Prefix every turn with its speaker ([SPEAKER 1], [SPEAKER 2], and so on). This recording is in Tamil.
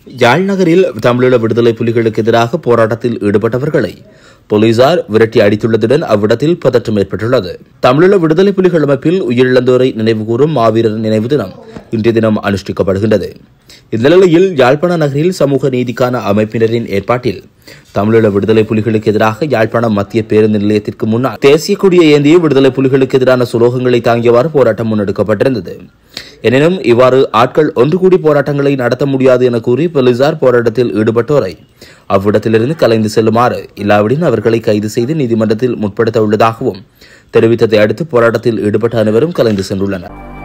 [SPEAKER 1] யாழ் நகரில் தமிழீழ விடுதலை புலிகளுக்கு எதிராக போராட்டத்தில் ஈடுபட்டவர்களை போலீசார் விரட்டி அடித்துள்ளதுடன் அவ்விடத்தில் பதற்றம் ஏற்பட்டுள்ளது தமிழீழ விடுதலை புலிகள் அமைப்பில் உயிரிழந்தோரை நினைவுகூரும் மாவீரர் நினைவு தினம் இன்றைய தினம் அனுஷ்டிக்கப்படுகின்றது இந்த நிலையில் யாழ்ப்பாண நகரில் சமூக நீதிக்கான அமைப்பினரின் ஏற்பாட்டில் தமிழீழ விடுதலை புலிகளுக்கு எதிராக யாழ்ப்பாணம் மத்திய பேருந்து நிலையத்திற்கு முன்னால் தேசிய கொடியை ஏந்திய விடுதலை புலிகளுக்கு எதிரான சுலோகங்களை தாங்கியவாறு போராட்டம் முன்னெடுக்கப்பட்டிருந்தது எனினும் இவ்வாறு ஆட்கள் ஒன்று கூடி போராட்டங்களை நடத்த முடியாது என கூறி போலீசார் போராட்டத்தில் ஈடுபட்டோரை அவ்விடத்திலிருந்து கலைந்து செல்லுமாறு இல்லாவிடின் அவர்களை கைது செய்து நீதிமன்றத்தில் முற்படுத்த உள்ளதாகவும் தெரிவித்ததை அடுத்து போராட்டத்தில் ஈடுபட்ட அனைவரும் கலைந்து சென்றுள்ளனர்